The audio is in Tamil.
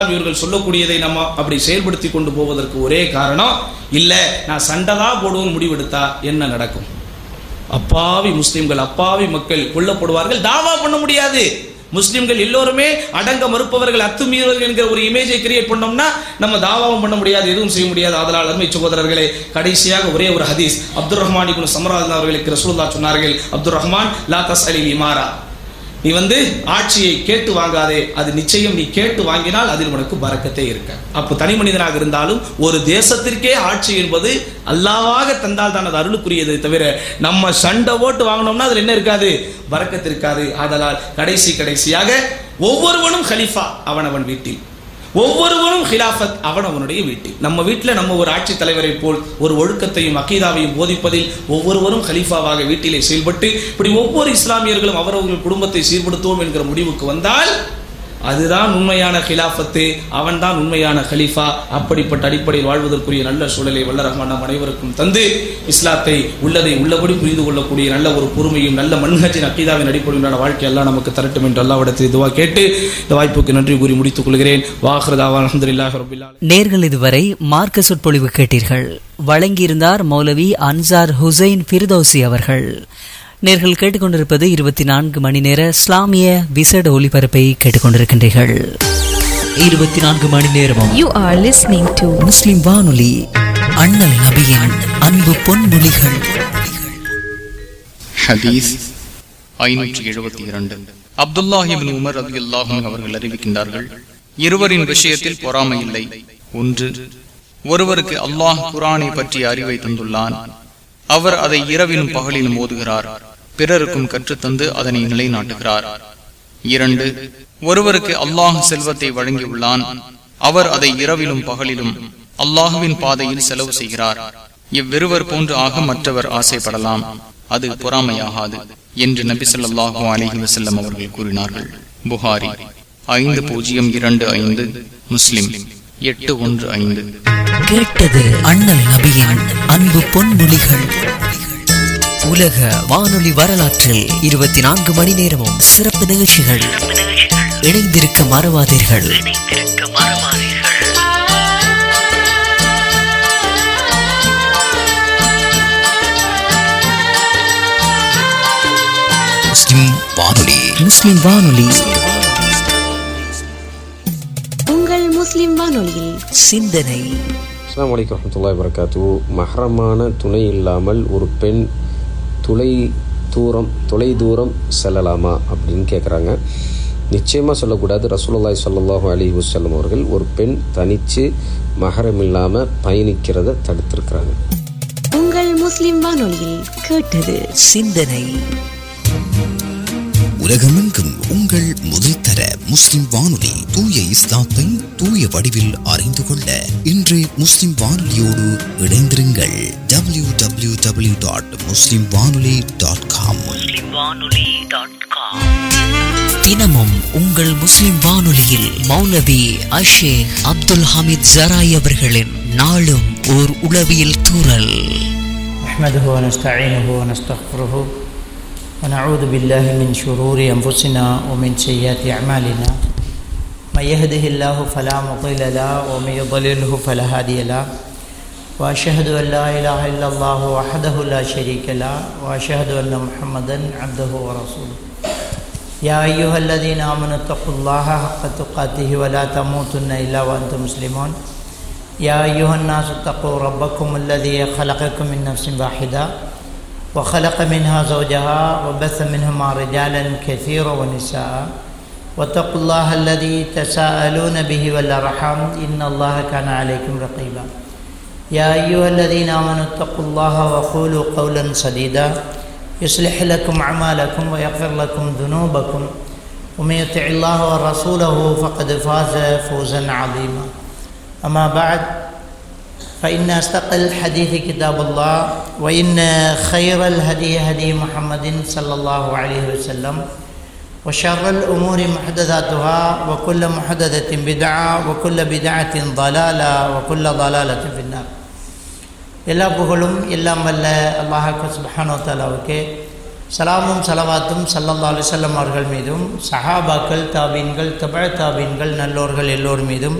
இவர்கள் சொல்லக்கூடியதை நம்ம அப்படி செயல்படுத்தி கொண்டு போவதற்கு ஒரே காரணம் இல்ல நான் சண்டை தான் போடுவோம் முடிவெடுத்தா என்ன நடக்கும் அப்பாவி முஸ்லிம்கள் அப்பாவி மக்கள் கொல்லப்படுவார்கள் தாவா பண்ண முடியாது முஸ்லிம்கள் எல்லோருமே அடங்க மறுப்பவர்கள் அத்துமீறவர்கள் என்கிற ஒரு இமேஜை கிரியேட் பண்ணோம்னா நம்ம தாவாவும் பண்ண முடியாது எதுவும் செய்ய முடியாது அதனால் அருமை சகோதரர்களே கடைசியாக ஒரே ஒரு ஹதீஸ் அப்துல் ரஹ்மான் இப்னு சமராஜன் அவர்களுக்கு ரசூலுல்லாஹ் சொன்னார்கள் அப்துல் ரஹ்மான் லா தஸ் அலி இமாரா நீ வந்து ஆட்சியை கேட்டு வாங்காதே அது நிச்சயம் நீ கேட்டு வாங்கினால் அதில் உனக்கு பறக்கத்தே இருக்க அப்போ தனி மனிதனாக இருந்தாலும் ஒரு தேசத்திற்கே ஆட்சி என்பது அல்லாவாக தந்தால் தான் அது அருளுக்குரியதை தவிர நம்ம சண்டை ஓட்டு வாங்கினோம்னா அதில் என்ன இருக்காது பறக்கத்து இருக்காது ஆதலால் கடைசி கடைசியாக ஒவ்வொருவனும் ஹலிஃபா அவனவன் வீட்டில் ஒவ்வொருவனும் ஹிலாஃபத் அவன் அவனுடைய வீட்டில் நம்ம வீட்டில் நம்ம ஒரு ஆட்சி தலைவரை போல் ஒரு ஒழுக்கத்தையும் அக்கீதாவையும் போதிப்பதில் ஒவ்வொருவரும் ஹலீஃபாவாக வீட்டிலே செயல்பட்டு இப்படி ஒவ்வொரு இஸ்லாமியர்களும் அவரவர்கள் குடும்பத்தை சீர்படுத்துவோம் என்கிற முடிவுக்கு வந்தால் அதுதான் உண்மையான ஹிலாஃபத்து அவன்தான் உண்மையான ஹலீஃபா அப்படிப்பட்ட அடிப்படையில் வாழ்வதற்குரிய நல்ல சூழலை வல்ல ரஹ்மான் நம் அனைவருக்கும் தந்து இஸ்லாத்தை உள்ளதை உள்ளபடி புரிந்து கொள்ளக்கூடிய நல்ல ஒரு பொறுமையும் நல்ல மன்ஹஜின் அக்கீதாவின் அடிப்படையிலான வாழ்க்கை எல்லாம் நமக்கு தரட்டும் என்று அல்லாவிடத்தில் இதுவா கேட்டு இந்த வாய்ப்புக்கு நன்றி கூறி முடித்துக் கொள்கிறேன் வாஹ்ரதாவா அலமதுல்லாஹ் ரபில்லா நேர்கள் இதுவரை மார்க்க சொற்பொழிவு கேட்டீர்கள் வழங்கியிருந்தார் மௌலவி அன்சார் ஹுசைன் ஃபிர்தௌசி அவர்கள் நேர்கள் கேட்டுக்கொண்டிருப்பது இருபத்தி நான்கு மணி நேர இஸ்லாமிய விசேட ஒலிபரப்பை கேட்டுக்கொண்டிருக்கின்றீர்கள் இருபத்தி நான்கு மணி நேரமும் You are listening to முஸ்லிம் வானொலி அண்ணல் நபியின் அன்பு பொன்மொழிகள் ஹதீஸ் ஐநூற்றி எழுபத்தி இரண்டு அப்துல்லாஹிபின் உமர் ரதி அவர்கள் அறிவிக்கின்றார்கள் இருவரின் விஷயத்தில் பொறாமை இல்லை ஒன்று ஒருவருக்கு அல்லாஹ் குரானை பற்றிய அறிவை தந்துள்ளான் அவர் அதை இரவிலும் பகலிலும் ஓதுகிறார் பிறருக்கும் கற்றுத்தந்து அதனை நிலைநாட்டுகிறார் இரண்டு ஒருவருக்கு அல்லாஹ் செல்வத்தை வழங்கியுள்ளான் அவர் அதை இரவிலும் பகலிலும் அல்லாஹுவின் பாதையில் செலவு செய்கிறார் இவ்விருவர் போன்று ஆக மற்றவர் ஆசைப்படலாம் அது பொறாமையாகாது என்று நபி ஸல்லல்லாஹு அலைஹி வஸல்லம் அவர்கள் கூறினார்கள் புகாரி ஐந்து பூஜ்ஜியம் இரண்டு ஐந்து முஸ்லிம் எட்டு ஒன்று ஐந்து கேட்டது அண்ணல் நபியின் அன்பு பொன்மொழிகள் உலக வானொலி வரலாற்றில் இருபத்தி நான்கு மணி நேரமும் சிறப்பு நிகழ்ச்சிகள் இணைந்திருக்க மறவாதீர்கள் முஸ்லிம் வானொலி முஸ்லிம் வானொலி உங்கள் முஸ்லிம் வானொலியில் சிந்தனை அஸ்ஸலாமு அலைக்கும் வரமத்துல்லாஹி வரகாத்து மஹரமான துணை இல்லாமல் ஒரு பெண் துளை தூரம் தொலை தூரம் செல்லலாமா அப்படின்னு கேட்குறாங்க நிச்சயமாக சொல்லக்கூடாது ரசூலுல்லாஹி ஸல்லல்லாஹு அலைஹி வஸல்லம் அவர்கள் ஒரு பெண் தனித்து மஹரம் இல்லாமல் பயணிக்கிறத தடுத்திருக்கிறாங்க உங்கள் முஸ்லிம் வானொலியில் கேட்டது சிந்தனை உலகமெங்கும் உங்கள் முதல் தர முஸ்லிம் வானொலி தூய இஸ்லாத்தை தூய வடிவில் அறிந்து கொள்ள இன்று முஸ்லிம் வானொலியோடு இணைந்திருங்கள் டபிள்யூ டபிள்யூ டபிள்யூ டாட் முஸ்லிம் வானொலி டாட் காம் தினமும் உங்கள் முஸ்லிம் வானொலியில் மௌலவி அஷேக் அப்துல் ஹமீத் ஜராய் அவர்களின் நாளும் ஓர் உளவியல் தூறல் نحمده ونستعينه ونستغفره ونعوذ بالله من شرور أنفسنا ومن سيئات أعمالنا من يهده الله فلا مضل له ومن يضلله فلا هادي له وأشهد أن لا إله إلا الله وحده لا شريك له وأشهد أن محمدا عبده ورسوله يا أيها الذين آمنوا اتقوا الله حق تقاته ولا تموتن إلا وأنتم مسلمون يا أيها الناس اتقوا ربكم الذي خلقكم من نفس واحدة وخلق منها زوجها وبث منهما رجالا كثيرا ونساء واتقوا الله الذي تساءلون به والأرحام إن الله كان عليكم رقيبا يا أيها الذين آمنوا اتقوا الله وقولوا قولا سديدا يصلح لكم أعمالكم ويغفر لكم ذنوبكم ومن يطع الله ورسوله فقد فاز فوزا عظيما أما بعد فإن أصدق الحديث كتاب الله وإن خير الهدي هدي محمد صلى الله عليه وسلم وشر الأمور محدثاتها وكل محدثة بدعة وكل بدعة ضلالة وكل ضلالة في النار எல்லா புகழும் எல்லாம் வல்ல அல்லாஹாக்கு சுபஹானோ தாலாவுக்கு சலாமும் சலவாத்தும் சல்லல்லா அலிசல்லம் அவர்கள் மீதும் சஹாபாக்கள் தாபீன்கள் தபழ தாபீன்கள் நல்லோர்கள் எல்லோர் மீதும்